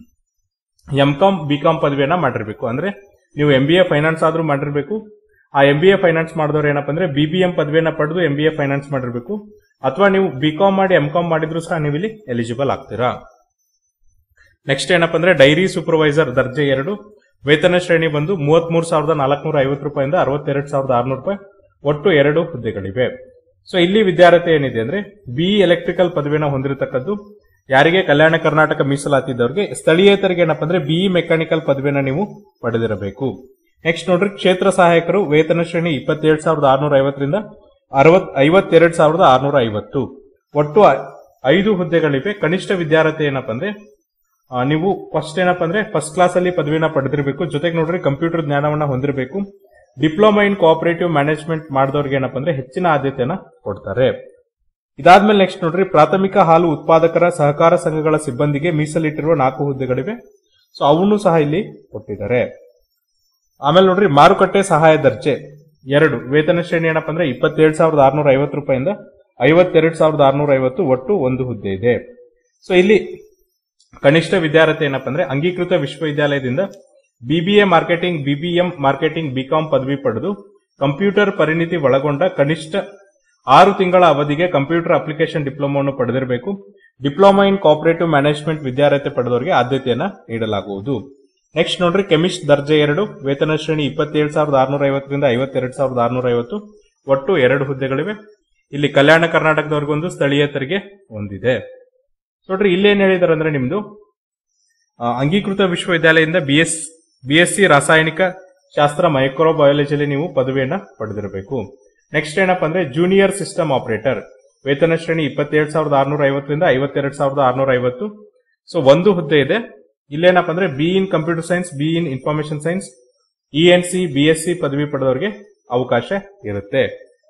ಎಂ ಕಾಮ್ ಬಿ ಕಾಮ್ ಪದವಿಯನ್ನ ಮಾಡಿರ್ಬೇಕು ಅಂದ್ರೆ ನೀವು ಎಂ ಬಿ ಎ ಫೈನಾನ್ಸ್ ಆದ್ರೂ ಮಾಡಿರ್ಬೇಕು ಆ ಎಂ ಬಿ ಎ ಫೈನಾನ್ಸ್ ಮಾಡಿದವ್ರು ಏನಪ್ಪಾ ಅಂದ್ರೆ ಬಿಬಿಎಂ ಪದವಿಯನ್ನ ಪಡೆದು ಎಂ ಬಿ ಎ ಫೈನಾನ್ಸ್ ಮಾಡಿರ್ಬೇಕು ಅಥವಾ ನೀವು ಬಿ ಕಾಮ್ ಮಾಡಿ ಎಂ ಕಾಮ್ ಮಾಡಿದ್ರು ಸಹ ನೀವು ಇಲ್ಲಿ ಎಲಿಜಿಬಲ್ ಆಗ್ತೀರಾ ನೆಕ್ಸ್ಟ್ ಏನಪ್ಪಾ ಅಂದ್ರೆ ಡೈರಿ ಸೂಪರ್ವೈಸರ್ ದರ್ಜೆ ಎರಡು ವೇತನ ಶ್ರೇಣಿ ಬಂದು ಮೂವತ್ಮೂರು ಸಾವಿರದ ನಾಲ್ಕುನೂರ ಐವತ್ತು ರೂಪಾಯಿಂದ ಅರವತ್ತೆರಡು ಸಾವಿರದ ಆರ್ನೂರು ರೂಪಾಯಿ ಒಟ್ಟು ಎರಡು ಹುದ್ದೆಗಳಿವೆ ಸೊ ಇಲ್ಲಿ ವಿದ್ಯಾರ್ಥಿ ಏನಿದೆ ಅಂದ್ರೆ ಬಿಇ ಎಲೆಕ್ಟ್ರಿಕಲ್ ಪದವಿಯನ್ನು ಹೊಂದಿರತಕ್ಕದ್ದು ಯಾರಿಗೆ ಕಲ್ಯಾಣ ಕರ್ನಾಟಕ ಮೀಸಲಾತಿದ್ದವರಿಗೆ ಸ್ಥಳೀಯೇತರಿಗೆ ಏನಪ್ಪಾ ಅಂದ್ರೆ ಬಿಇ ಮೆಕ್ಯಾನಿಕಲ್ ಪದವಿಯನ್ನು ನೀವು ಪಡೆದಿರಬೇಕು ನೆಕ್ಸ್ಟ್ ನೋಡ್ರಿ ಕ್ಷೇತ್ರ ಸಹಾಯಕರು ವೇತನ ಶ್ರೇಣಿ ಇಪ್ಪತ್ತೇಳು ಸಾವಿರದ ಆರ್ನೂರ ಐವತ್ತರಿಂದ ಅರವತ್ ಐವತ್ತೆರಡು ಸಾವಿರದ ಆರ್ನೂರ ಐವತ್ತು ಒಟ್ಟು ಐ- ಐದು ಹುದ್ದೆಗಳಿವೆ ಕನಿಷ್ಠ ವಿದ್ಯಾರ್ಥಿ ಏನಪ್ಪಾ ಅಂದ್ರೆ ಆ, ನೀವು ಫಸ್ಟ್ ಏನಪ್ಪಾ ಅಂದ್ರೆ ಫಸ್ಟ್ ಕ್ಲಾಸ್ ಅಲ್ಲಿ ಪದವಿನ ಪಡೆದಿರಬೇಕು ಜೊತೆಗೆ ನೋಡ್ರಿ ಕಂಪ್ಯೂಟರ್ ಜ್ಞಾನವನ್ನ ಹೊಂದಿರಬೇಕು ಡಿಪ್ಲೊಮಾ ಇನ್ ಕೋಆಪರೇಟಿವ್ ಮ್ಯಾನೇಜ್ಮೆಂಟ್ ಮಾಡಿದವ್ರಿಗೆ ಏನಪ್ಪಾ ಅಂದ್ರೆ ಹೆಚ್ಚಿನ ಆದ್ಯತೆಯನ್ನ ಕೊಡ್ತಾರೆ ಇದಾದ್ಮೇಲೆ ನೆಕ್ಸ್ಟ್ ನೋಡ್ರಿ ಪ್ರಾಥಮಿಕ ಹಾಲು ಉತ್ಪಾದಕರ ಸಹಕಾರ ಸಂಘಗಳ ಸಿಬ್ಬಂದಿಗೆ ಮೀಸಲಿಟ್ಟಿರುವ ನಾಲ್ಕು ಹುದ್ದೆಗಳಿವೆ ಸೊ ಅವನ್ನು ಸಹ ಇಲ್ಲಿ ಕೊಟ್ಟಿದ್ದಾರೆ ಆಮೇಲೆ ನೋಡ್ರಿ ಮಾರುಕಟ್ಟೆ ಸಹಾಯ ದರ್ಜೆ ಎರಡು ವೇತನ ಶ್ರೇಣಿ ಏನಪ್ಪ ಅಂದ್ರೆ ಇಪ್ಪತ್ತೇಳು ಸಾವಿರದ ಆರ್ನೂರ ಐವತ್ತು ರೂಪಾಯಿಂದ ಐವತ್ತೆರಡು ಸಾವಿರದ ಆರ್ನೂರ ಐವತ್ತು ಒಟ್ಟು ಒಂದು ಹುದ್ದೆ ಇದೆ ಸೊ ಇಲ್ಲಿ ಕನಿಷ್ಠ ವಿದ್ಯಾರ್ಥಿ ಏನಪ್ಪ ಅಂದ್ರೆ ಅಂಗೀಕೃತ ವಿಶ್ವವಿದ್ಯಾಲಯದಿಂದ BBA marketing BBM marketing B Com ಪದವಿ ಪಡೆದು ಕಂಪ್ಯೂಟರ್ ಪರಿಣಿತಿ ಒಳಗೊಂಡ ಕನಿಷ್ಠ ಆರು ತಿಂಗಳ ಅವಧಿಗೆ ಕಂಪ್ಯೂಟರ್ ಅಪ್ಲಿಕೇಶನ್ ಡಿಪ್ಲೊಮಾವನ್ನು ಪಡೆದಿರಬೇಕು ಡಿಪ್ಲೊಮಾ ಇನ್ ಕೋಆಪರೇಟಿವ್ ಮ್ಯಾನೇಜ್ಮೆಂಟ್ ವಿದ್ಯಾರ್ಥಿ ಪಡೆದವರಿಗೆ ಆದ್ಯತೆಯನ್ನ ನೀಡಲಾಗುವುದು ನೆಕ್ಸ್ಟ್ ನೋಡ್ರಿ ಕೆಮಿಸ್ಟ್ ದರ್ಜೆ ಎರಡು ವೇತನ ಶ್ರೇಣಿ ಇಪ್ಪತ್ತೇಳು ಸಾವಿರದ ಆರ್ನೂರ ಐವತ್ತರಿಂದ ಐವತ್ತೆರಡು ಸಾವಿರದ ಆರ್ನೂರ ಐವತ್ತು ಒಟ್ಟು ಎರಡು ಹುದ್ದೆಗಳಿವೆ ಇಲ್ಲಿ ಕಲ್ಯಾಣ ಕರ್ನಾಟಕದವರೆಗೊಂದು ಸ್ಥಳೀಯ ತೆರಿಗೆ ಹೊಂದಿದೆ ನೋಡ್ರಿ ಇಲ್ಲೇನ್ ಹೇಳಿದಾರೆ ಅಂದ್ರೆ ನಿಮ್ದು ಆ, ಅಂಗೀಕೃತ ವಿಶ್ವವಿದ್ಯಾಲಯದಿಂದ B S B S C ರಾಸಾಯನಿಕ ಶಾಸ್ತ್ರ ಮೈಕ್ರೋಬಯಾಲಜಿಯಲ್ಲಿ ನೀವು ಪದವಿಯನ್ನ ಪಡೆದಿರಬೇಕು ನೆಕ್ಸ್ಟ್ ಏನಪ್ಪಾ ಅಂದ್ರೆ ಜೂನಿಯರ್ ಸಿಸ್ಟಮ್ ಆಪರೇಟರ್ ವೇತನ ಶ್ರೇಣಿ ಇಪ್ಪತ್ತೇಳು ಸಾವಿರದ ಆರ್ನೂರ ಐವತ್ತರಿಂದ ಐವತ್ತೆರಡು ಸಾವಿರದ ಆರ್ನೂರ ಐವತ್ತು ಸೊ ಒಂದು ಹುದ್ದೆ ಇದೆ ಇಲ್ಲೇನಪ್ಪ ಅಂದ್ರೆ B in computer science B in information science E N C B S C ಪದವಿ ಪಡೆದವರಿಗೆ ಅವಕಾಶ ಇರುತ್ತೆ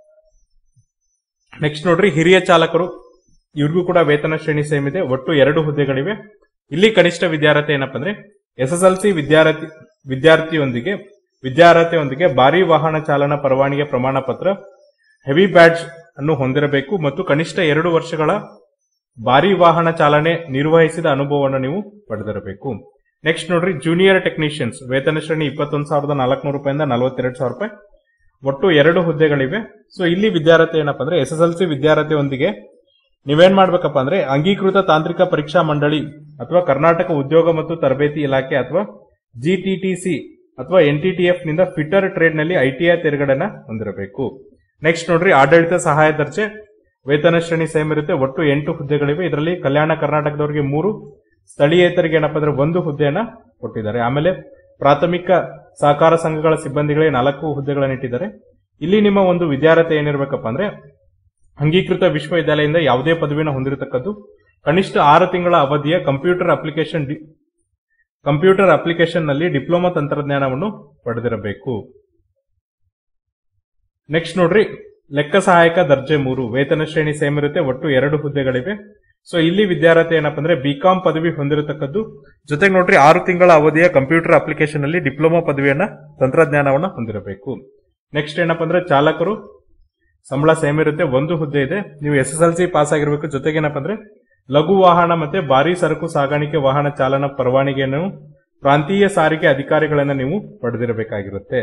ನೆಕ್ಸ್ಟ್ ನೋಡ್ರಿ ಹಿರಿಯ ಚಾಲಕರು ಇವ್ರಿಗೂ ಕೂಡ ವೇತನ ಶ್ರೇಣಿ ಸೇಮ್ ಇದೆ ಒಟ್ಟು ಎರಡು ಹುದ್ದೆಗಳಿವೆ ಇಲ್ಲಿ ಕನಿಷ್ಠ ವಿದ್ಯಾರ್ಥಿ ಏನಪ್ಪ ಅಂದ್ರೆ ಎಸ್ ಎಸ್ ಎಲ್ ಸಿ ವಿದ್ಯಾರ್ಥಿ ವಿದ್ಯಾರ್ಥಿಯೊಂದಿಗೆ ವಿದ್ಯಾರ್ಥಿಯೊಂದಿಗೆ ಭಾರಿ ವಾಹನ ಚಾಲನಾ ಪರವಾನಗಿ ಪ್ರಮಾಣ ಪತ್ರ ಹೆವಿ ಬ್ಯಾಡ್ಜ್ ಅನ್ನು ಹೊಂದಿರಬೇಕು ಮತ್ತು ಕನಿಷ್ಠ ಎರಡು ವರ್ಷಗಳ ಭಾರಿ ವಾಹನ ಚಾಲನೆ ನಿರ್ವಹಿಸಿದ ಅನುಭವವನ್ನು ನೀವು ಪಡೆದಿರಬೇಕು ನೆಕ್ಸ್ಟ್ ನೋಡ್ರಿ ಜೂನಿಯರ್ ಟೆಕ್ನಿಷಿಯನ್ಸ್ ವೇತನ ಶ್ರೇಣಿ ಇಪ್ಪತ್ತೊಂದು ಸಾವಿರದ ನಾಲ್ಕುನೂರು ರೂಪಾಯಿಂದ ನಲವತ್ತೆರಡು ಸಾವಿರ ರೂಪಾಯಿ ಒಟ್ಟು ಎರಡು ಹುದ್ದೆಗಳಿವೆ ಸೊ ಇಲ್ಲಿ ವಿದ್ಯಾರ್ಥಿ ಏನಪ್ಪಾ ಅಂದ್ರೆ ಎಸ್ ಎಸ್ ಎಲ್ ಸಿ ವಿದ್ಯಾರ್ಥಿಯೊಂದಿಗೆ ನೀವೇನ್ ಮಾಡ್ಬೇಕಪ್ಪ ಅಂದ್ರೆ ಅಂಗೀಕೃತ ತಾಂತ್ರಿಕ ಪರೀಕ್ಷಾ ಮಂಡಳಿ ಅಥವಾ ಕರ್ನಾಟಕ ಉದ್ಯೋಗ ಮತ್ತು ತರಬೇತಿ ಇಲಾಖೆ ಅಥವಾ ಜಿಟಿಟಿಸಿ ಅಥವಾ ಎನ್ಟಿಟಿಎಫ್ ನಿಂದ ಫಿಟರ್ ಟ್ರೇಡ್ ನಲ್ಲಿ ಐಟಿಐ ತೆರಗಡನ್ನ ಹೊಂದಿರಬೇಕು ನೆಕ್ಸ್ಟ್ ನೋಡ್ರಿ ಆಡಳಿತ ಸಹಾಯ ದರ್ಜೆ ವೇತನ ಶ್ರೇಣಿ ಸೇಮ್ ಇರುತ್ತೆ ಒಟ್ಟು ಎಂಟು ಹುದ್ದೆಗಳಿವೆ ಇದರಲ್ಲಿ ಕಲ್ಯಾಣ ಕರ್ನಾಟಕದವರಿಗೆ ಮೂರು ಸ್ಥಳೀಯೇತರಿಗೆ ಏನಪ್ಪ ಅಂದ್ರೆ ಒಂದು ಹುದ್ದೆಯನ್ನ ಕೊಟ್ಟಿದ್ದಾರೆ ಆಮೇಲೆ ಪ್ರಾಥಮಿಕ ಸಹಕಾರ ಸಂಘಗಳ ಸಿಬ್ಬಂದಿಗಳಿಗೆ ನಾಲ್ಕು ಹುದ್ದೆಗಳನ್ನು ಇಟ್ಟಿದ್ದಾರೆ ಇಲ್ಲಿ ನಿಮ್ಮ ಒಂದು ವಿದ್ಯಾರ್ಥಿ ಏನಿರ್ಬೇಕಪ್ಪ ಅಂದ್ರೆ ಅಂಗೀಕೃತ ವಿಶ್ವವಿದ್ಯಾಲಯದಿಂದ ಯಾವುದೇ ಪದವಿನ ಹೊಂದಿರತಕ್ಕದ್ದು ಕನಿಷ್ಠ ಆರು ತಿಂಗಳ ಅವಧಿಯ ಕಂಪ್ಯೂಟರ್ ಅಪ್ಲಿಕೇಶನ್ ಡಿ- ಕಂಪ್ಯೂಟರ್ ಅಪ್ಲಿಕೇಶನ್ ನಲ್ಲಿ ಡಿಪ್ಲೊಮಾ ತಂತ್ರಜ್ಞಾನವನ್ನು ಪಡೆದಿರಬೇಕು ನೆಕ್ಸ್ಟ್ ನೋಡ್ರಿ ಲೆಕ್ಕ ಸಹಾಯಕ ದರ್ಜೆ ಮೂರು ವೇತನ ಶ್ರೇಣಿ ಸೇಮ್ ಇರುತ್ತೆ ಒಟ್ಟು ಎರಡು ಹುದ್ದೆಗಳಿವೆ ಸೊ ಇಲ್ಲಿ ವಿದ್ಯಾರ್ಥಿ ಏನಪ್ಪ ಅಂದ್ರೆ ಬಿಕಾಂ ಪದವಿ ಹೊಂದಿರತಕ್ಕದ್ದು ಜೊತೆಗೆ ನೋಡ್ರಿ ಆರು ತಿಂಗಳ ಅವಧಿಯ ಕಂಪ್ಯೂಟರ್ ಅಪ್ಲಿಕೇಶನ್ ಅಲ್ಲಿ ಡಿಪ್ಲೊಮಾ ಪದವಿಯನ್ನ ತಂತ್ರಜ್ಞಾನವನ್ನ ಹೊಂದಿರಬೇಕು ನೆಕ್ಸ್ಟ್ ಏನಪ್ಪ ಅಂದ್ರೆ ಚಾಲಕರು ಸಂಬಳ ಸೇಮ್ ಇರುತ್ತೆ ಒಂದು ಹುದ್ದೆ ಇದೆ ನೀವು S S L C pass ಆಗಿರ್ಬೇಕು ಜೊತೆಗೆ ಏನಪ್ಪ ಅಂದ್ರೆ ಲಘು ವಾಹನ ಮತ್ತೆ ಭಾರಿ ಸರಕು ಸಾಗಾಣಿಕೆ ವಾಹನ ಚಾಲನಾ ಪರವಾನಗಿಯನ್ನು ಪ್ರಾಂತೀಯ ಸಾರಿಗೆ ಅಧಿಕಾರಿಗಳನ್ನ ನೀವು ಪಡೆದಿರಬೇಕಾಗಿರುತ್ತೆ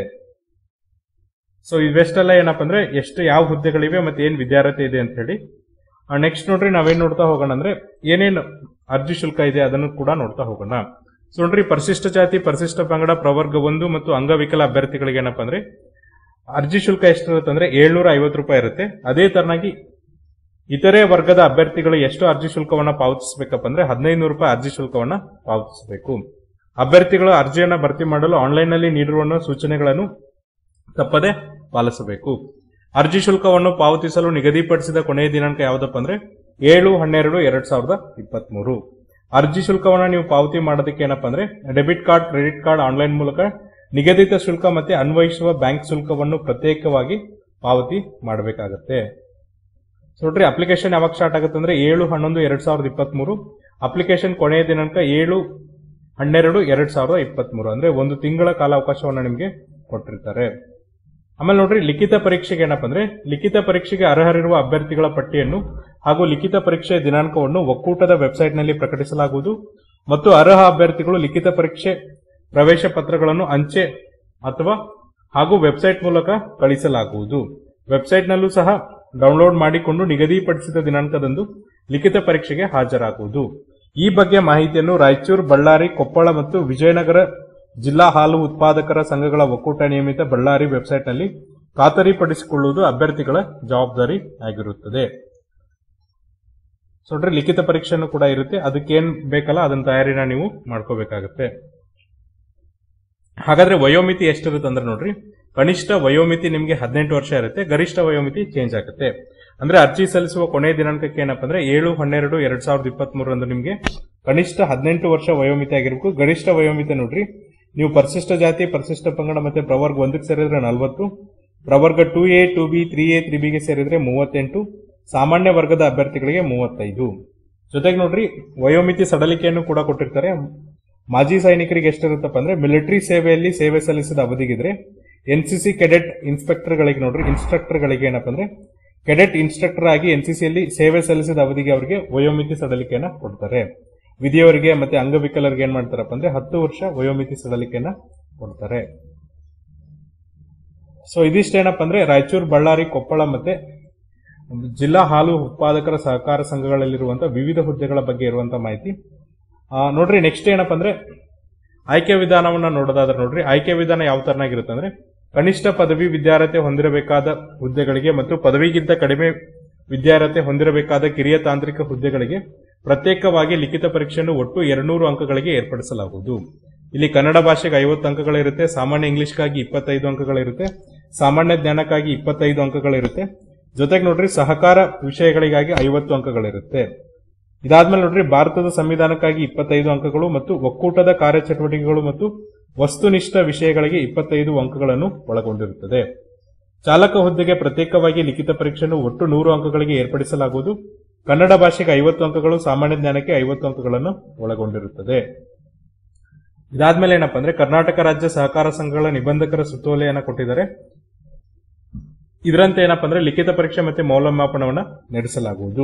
ಸೊ ಇವೆಷ್ಟೆಲ್ಲ ಏನಪ್ಪ ಅಂದ್ರೆ ಎಷ್ಟು ಯಾವ ಹುದ್ದೆಗಳಿವೆ ಮತ್ತೆ ಏನ್ ವಿದ್ಯಾರ್ಥಿ ಇದೆ ಅಂತ ಹೇಳಿ ನೆಕ್ಸ್ಟ್ ನೋಡ್ರಿ ನಾವೇನ್ ನೋಡ್ತಾ ಹೋಗೋಣ ಅಂದ್ರೆ ಏನೇನು ಅರ್ಜಿ ಶುಲ್ಕ ಇದೆ ಅದನ್ನು ಕೂಡ ನೋಡ್ತಾ ಹೋಗೋಣ ಸೊ ನೋಡ್ರಿ ಪರಿಶಿಷ್ಟ ಜಾತಿ ಪರಿಶಿಷ್ಟ ಪಂಗಡ ಪ್ರವರ್ಗ ಒಂದು ಮತ್ತು ಅಂಗವಿಕಲ ಅಭ್ಯರ್ಥಿಗಳಿಗೆ ಏನಪ್ಪ ಅಂದ್ರೆ ಅರ್ಜಿ ಶುಲ್ಕ ಎಷ್ಟಿರುತ್ತೆ ಅಂದ್ರೆ ಏಳ್ನೂರ ಐವತ್ತು ರೂಪಾಯಿ ಇರುತ್ತೆ ಅದೇ ತರನಾಗಿ ಇತರೆ ವರ್ಗದ ಅಭ್ಯರ್ಥಿಗಳು ಎಷ್ಟು ಅರ್ಜಿ ಶುಲ್ಕವನ್ನ ಪಾವತಿಸಬೇಕಪ್ಪ ಅಂದ್ರೆ ಹದಿನೈದು ನೂರು ರೂಪಾಯಿ ಅರ್ಜಿ ಶುಲ್ಕವನ್ನ ಪಾವತಿಸಬೇಕು ಅಭ್ಯರ್ಥಿಗಳು ಅರ್ಜಿಯನ್ನ ಭರ್ತಿ ಮಾಡಲು ಆನ್ಲೈನ್ ನಲ್ಲಿ ನೀಡಿರುವ ಸೂಚನೆಗಳನ್ನು ತಪ್ಪದೆ ಪಾಲಿಸಬೇಕು ಅರ್ಜಿ ಶುಲ್ಕವನ್ನು ಪಾವತಿಸಲು ನಿಗದಿಪಡಿಸಿದ ಕೊನೆಯ ದಿನಾಂಕ ಯಾವುದಪ್ಪ ಅಂದ್ರೆ ಏಳು ಹನ್ನೆರಡು ಎರಡ್ ಸಾವಿರದ ಇಪ್ಪತ್ತ್ ಮೂರು ಅರ್ಜಿ ಶುಲ್ಕವನ್ನ ನೀವು ಪಾವತಿ ಮಾಡೋದಕ್ಕೆ ಏನಪ್ಪ ಅಂದ್ರೆ debit card credit card online ಮೂಲಕ ನಿಗದಿತ ಶುಲ್ಕ ಮತ್ತೆ ಅನ್ವಯಿಸುವ ಬ್ಯಾಂಕ್ ಶುಲ್ಕವನ್ನು ಪ್ರತ್ಯೇಕವಾಗಿ ಪಾವತಿ ಮಾಡಬೇಕಾಗತ್ತೆ ಸೊ ನೋಡ್ರಿ ಅಪ್ಲಿಕೇಶನ್ ಯಾವಾಗ ಸ್ಟಾರ್ಟ್ ಆಗುತ್ತೆ ಅಂದ್ರೆ ಏಳು ಹನ್ನೊಂದು ಎರಡ್ ಸಾವಿರದ ಇಪ್ಪತ್ತ್ ಮೂರು ಅಪ್ಲಿಕೇಶನ್ ಕೊನೆಯ ದಿನಾಂಕ ಏಳು ಹನ್ನೆರಡು ಎರಡ್ ಸಾವಿರದ ಇಪ್ಪತ್ತ್ ಮೂರು ಅಂದ್ರೆ ಒಂದು ತಿಂಗಳ ಕಾಲಾವಕಾಶವನ್ನು ನಿಮಗೆ ಕೊಟ್ಟಿರ್ತಾರೆ ಆಮೇಲೆ ನೋಡ್ರಿ ಲಿಖಿತ ಪರೀಕ್ಷೆಗೆ ಏನಪ್ಪ ಅಂದ್ರೆ ಲಿಖಿತ ಪರೀಕ್ಷೆಗೆ ಅರ್ಹರಿರುವ ಅಭ್ಯರ್ಥಿಗಳ ಪಟ್ಟಿಯನ್ನು ಹಾಗೂ ಲಿಖಿತ ಪರೀಕ್ಷೆಯ ದಿನಾಂಕವನ್ನು ಒಕ್ಕೂಟದ ವೆಬ್ಸೈಟ್ನಲ್ಲಿ ಪ್ರಕಟಿಸಲಾಗುವುದು ಮತ್ತು ಅರ್ಹ ಅಭ್ಯರ್ಥಿಗಳು ಲಿಖಿತ ಪರೀಕ್ಷೆ ಪ್ರವೇಶ ಪತ್ರಗಳನ್ನು ಅಂಚೆ ಅಥವಾ ಹಾಗೂ ವೆಬ್ಸೈಟ್ ಮೂಲಕ ಕಳಿಸಲಾಗುವುದು ವೆಬ್ಸೈಟ್ನಲ್ಲೂ ಸಹ ಡೌನ್ಲೋಡ್ ಮಾಡಿಕೊಂಡು ನಿಗದಿಪಡಿಸಿದ ದಿನಾಂಕದಂದು ಲಿಖಿತ ಪರೀಕ್ಷೆಗೆ ಹಾಜರಾಗುವುದು ಈ ಬಗ್ಗೆ ಮಾಹಿತಿಯನ್ನು ರಾಯಚೂರು ಬಳ್ಳಾರಿ ಕೊಪ್ಪಳ ಮತ್ತು ವಿಜಯನಗರ ಜಿಲ್ಲಾ ಹಾಲು ಉತ್ಪಾದಕರ ಸಂಘಗಳ ಒಕ್ಕೂಟ ನಿಯಮಿತ ಬಳ್ಳಾರಿ ವೆಬ್ಸೈಟ್ನಲ್ಲಿ ಖಾತರಿಪಡಿಸಿಕೊಳ್ಳುವುದು ಅಭ್ಯರ್ಥಿಗಳ ಜವಾಬ್ದಾರಿ ಆಗಿರುತ್ತದೆ ಸೊ ನೋಡ್ರಿ ಲಿಖಿತ ಪರೀಕ್ಷೆನೂ ಕೂಡ ಇರುತ್ತೆ ಅದಕ್ಕೆ ಏನ್ ಬೇಕಲ್ಲ ಅದನ್ನ ತಯಾರಿನ ನೀವು ಮಾಡ್ಕೋಬೇಕಾಗತ್ತೆ ಹಾಗಾದ್ರೆ ವಯೋಮಿತಿ ಎಷ್ಟಿರುತ್ತೆ ಅಂದ್ರೆ ನೋಡ್ರಿ ಕನಿಷ್ಠ ವಯೋಮಿತಿ ನಿಮಗೆ ಹದಿನೆಂಟು ವರ್ಷ ಇರುತ್ತೆ ಗರಿಷ್ಠ ವಯೋಮಿತಿ ಚೇಂಜ್ ಆಗುತ್ತೆ ಅಂದ್ರೆ ಅರ್ಜಿ ಸಲ್ಲಿಸುವ ಕೊನೆಯ ದಿನಾಂಕಕ್ಕೆ ಏನಪ್ಪ ಅಂದ್ರೆ ಏಳು ಹನ್ನೆರಡು ಎರಡ್ ಸಾವಿರದ ಇಪ್ಪತ್ತ್ ಮೂರರಂದು ನಿಮಗೆ ಕನಿಷ್ಠ ಹದಿನೆಂಟು ವರ್ಷ ವಯೋಮಿತಿ ಆಗಿರ್ಬೇಕು ಗರಿಷ್ಠ ವಯೋಮಿತಿ ನೋಡ್ರಿ ನೀವು ಪರಿಶಿಷ್ಟ ಜಾತಿ ಪರಿಶಿಷ್ಟ ಪಂಗಡ ಮತ್ತೆ ಪ್ರವರ್ಗ ಒಂದಕ್ಕೆ ಸೇರಿದ್ರೆ ನಲವತ್ತು ಪ್ರವರ್ಗ two A two B three A three ಬಿಗೆ ಸೇರಿದ್ರೆ ಮೂವತ್ತೆಂಟು ಸಾಮಾನ್ಯ ವರ್ಗದ ಅಭ್ಯರ್ಥಿಗಳಿಗೆ ಮೂವತ್ತೈದು ಜೊತೆಗೆ ನೋಡ್ರಿ ವಯೋಮಿತಿ ಸಡಲಿಕೆಯನ್ನು ಕೂಡ ಕೊಟ್ಟಿರ್ತಾರೆ ಮಾಜಿ ಸೈನಿಕರಿಗೆ ಎಷ್ಟಿರುತ್ತಪ್ಪ ಅಂದ್ರೆ ಮಿಲಿಟರಿ ಸೇವೆಯಲ್ಲಿ ಸೇವೆ ಸಲ್ಲಿಸಿದ ಅವಧಿಗಿದ್ರೆ N C C cadet inspector ಗಳಿಗೆ ನೋಡ್ರಿ ಇನ್ಸ್ಟ್ರಕ್ಟರ್ ಗಳಿಗೆ ಏನಪ್ಪ ಅಂದ್ರೆ ಕೆಡೆಟ್ ಇನ್ಸ್ಟ್ರಕ್ಟರ್ ಆಗಿ ಎನ್ ಸಿ ಸಿಯಲ್ಲಿ ಸೇವೆ ಸಲ್ಲಿಸಿದ ಅವಧಿಗೆ ಅವರಿಗೆ ವಯೋಮಿತಿ ಸಡಲಿಕೆಯನ್ನ ಕೊಡ್ತಾರೆ ವಿಧಿಯವರಿಗೆ ಮತ್ತೆ ಅಂಗವಿಕಲರಿಗೆ ಏನ್ ಮಾಡ್ತಾರಪ್ಪ ಅಂದ್ರೆ ಹತ್ತು ವರ್ಷ ವಯೋಮಿತಿ ಸಡಲಿಕೆಯನ್ನ ಕೊಡ್ತಾರೆ ಸೊ ಇದಿಷ್ಟೇನಪ್ಪ ಅಂದ್ರೆ ರಾಯಚೂರು ಬಳ್ಳಾರಿ ಕೊಪ್ಪಳ ಮತ್ತೆ ಜಿಲ್ಲಾ ಹಾಲು ಉತ್ಪಾದಕರ ಸಹಕಾರ ಸಂಘಗಳಲ್ಲಿರುವಂತಹ ವಿವಿಧ ಹುದ್ದೆಗಳ ಬಗ್ಗೆ ಇರುವಂತಹ ಮಾಹಿತಿ ಆ, ನೋಡ್ರಿ ನೆಕ್ಸ್ಟ್ ಏನಪ್ಪ ಅಂದ್ರೆ ಆಯ್ಕೆ ವಿಧಾನವನ್ನ ನೋಡೋದಾದ್ರೆ ನೋಡ್ರಿ ಆಯ್ಕೆ ವಿಧಾನ ಯಾವ ತರನಾಗಿರುತ್ತೆ ಅಂದ್ರೆ ಕನಿಷ್ಠ ಪದವಿ ವಿದ್ಯಾರ್ಹತೆ ಹೊಂದಿರಬೇಕಾದ ಹುದ್ದೆಗಳಿಗೆ ಮತ್ತು ಪದವಿಗಿಂತ ಕಡಿಮೆ ವಿದ್ಯಾರ್ಹತೆ ಹೊಂದಿರಬೇಕಾದ ಕಿರಿಯ ತಾಂತ್ರಿಕ ಹುದ್ದೆಗಳಿಗೆ ಪ್ರತ್ಯೇಕವಾಗಿ ಲಿಖಿತ ಪರೀಕ್ಷೆಯನ್ನು ಒಟ್ಟು ಎರಡ್ನೂರು ಅಂಕಗಳಿಗೆ ಏರ್ಪಡಿಸಲಾಗುವುದು ಇಲ್ಲಿ ಕನ್ನಡ ಭಾಷೆಗೆ ಐವತ್ತು ಅಂಕಗಳಿರುತ್ತೆ ಸಾಮಾನ್ಯ ಇಂಗ್ಲಿಷ್ಗಾಗಿ ಇಪ್ಪತ್ತೈದು ಅಂಕಗಳಿರುತ್ತೆ ಸಾಮಾನ್ಯ ಜ್ಞಾನಕ್ಕಾಗಿ ಇಪ್ಪತ್ತೈದು ಅಂಕಗಳಿರುತ್ತೆ ಜೊತೆಗೆ ನೋಡ್ರಿ ಸಹಕಾರ ವಿಷಯಗಳಿಗಾಗಿ ಐವತ್ತು ಅಂಕಗಳಿರುತ್ತೆ ಇದಾದ್ಮೇಲೆ ನೋಡ್ರಿ ಭಾರತದ ಸಂವಿಧಾನಕ್ಕಾಗಿ ಇಪ್ಪತ್ತೈದು ಅಂಕಗಳು ಮತ್ತು ಒಕ್ಕೂಟದ ಕಾರ್ಯಚಟುವಟಿಕೆಗಳು ಮತ್ತು ವಸ್ತುನಿಷ್ಠ ವಿಷಯಗಳಿಗೆ ಇಪ್ಪತ್ತೈದು ಅಂಕಗಳನ್ನು ಒಳಗೊಂಡಿರುತ್ತದೆ ಚಾಲಕ ಹುದ್ದೆಗೆ ಪ್ರತ್ಯೇಕವಾಗಿ ಲಿಖಿತ ಪರೀಕ್ಷೆಯನ್ನು ಒಟ್ಟು ನೂರು ಅಂಕಗಳಿಗೆ ಏರ್ಪಡಿಸಲಾಗುವುದು ಕನ್ನಡ ಭಾಷೆಗೆ ಐವತ್ತು ಅಂಕಗಳು ಸಾಮಾನ್ಯ ಜ್ಞಾನಕ್ಕೆ ಐವತ್ತು ಅಂಕಗಳನ್ನು ಒಳಗೊಂಡಿರುತ್ತದೆ ಇದಾದ್ಮೇಲೆ ಏನಪ್ಪಾ ಅಂದ್ರೆ ಕರ್ನಾಟಕ ರಾಜ್ಯ ಸಹಕಾರ ಸಂಘಗಳ ನಿಬಂಧಕರ ಸುತ್ತೋಲೆಯನ್ನ ಕೊಟ್ಟಿದ್ದಾರೆ ಇದರಂತೆ ಏನಪ್ಪಾ ಅಂದ್ರೆ ಲಿಖಿತ ಪರೀಕ್ಷೆ ಮತ್ತೆ ಮೌಲ್ಯಮಾಪನವನ್ನ ನಡೆಸಲಾಗುವುದು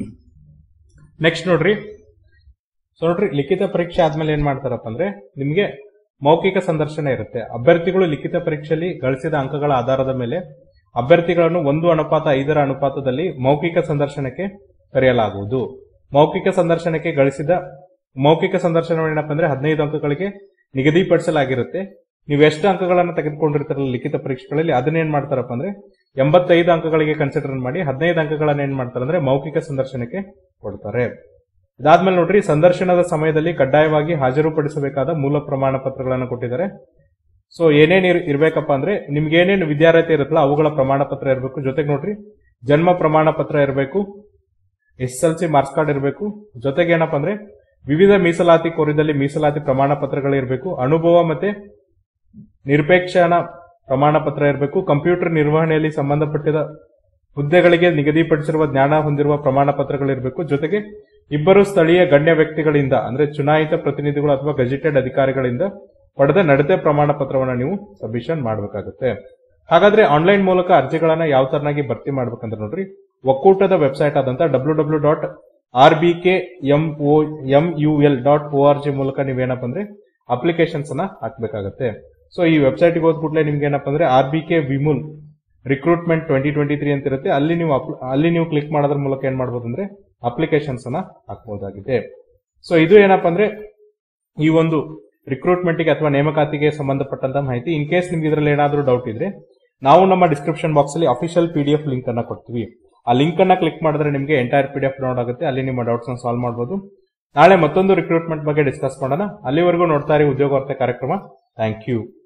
ನೆಕ್ಸ್ಟ್ ನೋಡ್ರಿ ಸೊ ನೋಡ್ರಿ ಲಿಖಿತ ಪರೀಕ್ಷೆ ಆದ್ಮೇಲೆ ಏನ್ ಮಾಡ್ತಾರಪ್ಪ ಅಂದ್ರೆ ನಿಮ್ಗೆ ಮೌಖಿಕ ಸಂದರ್ಶನ ಇರುತ್ತೆ ಅಭ್ಯರ್ಥಿಗಳು ಲಿಖಿತ ಪರೀಕ್ಷೆಯಲ್ಲಿ ಗಳಿಸಿದ ಅಂಕಗಳ ಆಧಾರದ ಮೇಲೆ ಅಭ್ಯರ್ಥಿಗಳನ್ನು ಒಂದು ಅನುಪಾತ ಐದರ ಅನುಪಾತದಲ್ಲಿ ಮೌಖಿಕ ಸಂದರ್ಶನಕ್ಕೆ ಕರೆಯಲಾಗುವುದು ಮೌಖಿಕ ಸಂದರ್ಶನಕ್ಕೆ ಗಳಿಸಿದ ಮೌಖಿಕ ಸಂದರ್ಶನ ಏನಪ್ಪ ಅಂದ್ರೆ ಹದಿನೈದು ಅಂಕಗಳಿಗೆ ನಿಗದಿಪಡಿಸಲಾಗಿರುತ್ತೆ ನೀವು ಎಷ್ಟು ಅಂಕಗಳನ್ನು ತೆಗೆದುಕೊಂಡಿರ್ತಾರಲ್ಲ ಲಿಖಿತ ಪರೀಕ್ಷೆಗಳಲ್ಲಿ ಅದನ್ನೇನ್ ಮಾಡ್ತಾರಪ್ಪ ಅಂದ್ರೆ ಎಂಬತ್ತೈದು ಅಂಕಗಳಿಗೆ ಕನ್ಸಿಡರ್ ಮಾಡಿ ಹದಿನೈದು ಅಂಕಗಳನ್ನ ಏನ್ ಮಾಡ್ತಾರೆ ಅಂದ್ರೆ ಮೌಖಿಕ ಸಂದರ್ಶನಕ್ಕೆ ಕೊಡ್ತಾರೆ ಇದಾದ್ಮೇಲೆ ನೋಡ್ರಿ ಸಂದರ್ಶನದ ಸಮಯದಲ್ಲಿ ಕಡ್ಡಾಯವಾಗಿ ಹಾಜರುಪಡಿಸಬೇಕಾದ ಮೂಲ ಪ್ರಮಾಣ ಪತ್ರಗಳನ್ನು ಕೊಟ್ಟಿದ್ದಾರೆ ಸೊ ಏನೇನ್ ಇರ್- ಇರ್ಬೇಕಪ್ಪ ಅಂದ್ರೆ ನಿಮ್ಗೆ ಏನೇನು ವಿದ್ಯಾರ್ಹತೆ ಇರುತ್ತಲ್ಲ ಅವುಗಳ ಪ್ರಮಾಣ ಪತ್ರ ಇರಬೇಕು ಜೊತೆಗೆ ನೋಡ್ರಿ ಜನ್ಮ ಪ್ರಮಾಣ ಪತ್ರ ಇರಬೇಕು S L C marks card ಇರಬೇಕು ಜೊತೆಗೆ ಏನಪ್ಪ ಅಂದ್ರೆ ವಿವಿಧ ಮೀಸಲಾತಿ ಕೋರಿದಲ್ಲಿ ಮೀಸಲಾತಿ ಪ್ರಮಾಣ ಪತ್ರಗಳಿರಬೇಕು ಅನುಭವ ಮತ್ತೆ ನಿರಪೇಕ್ಷಣ ಪ್ರಮಾಣ ಪತ್ರ ಇರಬೇಕು ಕಂಪ್ಯೂಟರ್ ನಿರ್ವಹಣೆಯಲ್ಲಿ ಸಂಬಂಧಪಟ್ಟಿದ ಹುದ್ದೆಗಳಿಗೆ ನಿಗದಿಪಡಿಸಿರುವ ಜ್ಞಾನ ಹೊಂದಿರುವ ಪ್ರಮಾಣ ಪತ್ರಗಳಿರಬೇಕು ಜೊತೆಗೆ ಇಬ್ಬರು ಸ್ಥಳೀಯ ಗಣ್ಯ ವ್ಯಕ್ತಿಗಳಿಂದ ಅಂದ್ರೆ ಚುನಾಯಿತ ಪ್ರತಿನಿಧಿಗಳು ಅಥವಾ ಗೆಜೆಟೆಡ್ ಅಧಿಕಾರಿಗಳಿಂದ ಪಡೆದ ನಡತೆ ಪ್ರಮಾಣ ಪತ್ರವನ್ನು ನೀವು ಸಬ್ಮಿಷನ್ ಮಾಡಬೇಕಾಗುತ್ತೆ ಹಾಗಾದ್ರೆ ಆನ್ಲೈನ್ ಮೂಲಕ ಅರ್ಜಿಗಳನ್ನ ಯಾವ ತರನಾಗಿ ಭರ್ತಿ ಮಾಡ್ಬೇಕಂದ್ರೆ ನೋಡ್ರಿ ಒಕ್ಕೂಟದ ವೆಬ್ಸೈಟ್ ಆದಂತ W W dot R B K M O M U L dot O R G ಮೂಲಕ ನೀವೇನಪ್ಪ ಅಂದ್ರೆ ಅಪ್ಲಿಕೇಶನ್ಸ್ ಅನ್ನ ಹಾಕ್ಬೇಕಾಗತ್ತೆ ಸೊ ಈ ವೆಬ್ಸೈಟ್ಗೆ ಹೋದ್ ಕೂಡಲೇ ನಿಮ್ಗೆ ಏನಪ್ಪ ಅಂದ್ರೆ ಆರ್ ಬಿ ಕೆ ವಿಮುಲ್ ರಿಕ್ರೂಟ್ಮೆಂಟ್ ಟ್ವೆಂಟಿ ಟ್ವೆಂಟಿ ತ್ರೀ ಅಂತ ಇರುತ್ತೆ ಅಲ್ಲಿ ನೀವು ಅಪ್- ಅಲ್ಲಿ ನೀವು ಕ್ಲಿಕ್ ಮಾಡೋದ್ರ ಮೂಲಕ ಏನ್ ಮಾಡ್ಬೋದು ಅಂದ್ರೆ ಅಪ್ಲಿಕೇಶನ್ಸ್ ಅನ್ನ ಹಾಕ್ಬಹುದಾಗಿದೆ ಸೊ ಇದು ಏನಪ್ಪ ಅಂದ್ರೆ ಈ ಒಂದು ರಿಕ್ರೂಟ್ಮೆಂಟ್ ಗೆ ಅಥವಾ ನೇಮಕಾತಿಗೆ ಸಂಬಂಧಪಟ್ಟಂತ ಮಾಹಿತಿ ಇನ್ ಕೇಸ್ ನಿಮ್ಗೆ ಇದರಲ್ಲಿ ಏನಾದರೂ ಡೌಟ್ ಇದ್ರೆ ನಾವು ನಮ್ಮ ಡಿಸ್ಕ್ರಿಪ್ಷನ್ ಬಾಕ್ಸ್ ಅಲ್ಲಿ official P D F link ಅನ್ನ ಕೊಡ್ತೀವಿ ಆ ಲಿಂಕ್ ಅನ್ನ ಕ್ಲಿಕ್ ಮಾಡಿದ್ರೆ ನಿಮಗೆ entire P D F download ಆಗುತ್ತೆ ಅಲ್ಲಿ ನಿಮ್ಮ ಡೌಟ್ಸ್ ನ ಸಾಲ್ವ್ ಮಾಡಬಹುದು ನಾಳೆ ಮತ್ತೊಂದು ರಿಕ್ರೂಟ್ಮೆಂಟ್ ಬಗ್ಗೆ ಡಿಸ್ಕಸ್ ಮಾಡೋಣ ಅಲ್ಲಿವರೆಗೂ ನೋಡ್ತಾ ಇರಿ ಉದ್ಯೋಗ ವಾರ್ತೆ ಕಾರ್ಯಕ್ರಮ ಥ್ಯಾಂಕ್ ಯು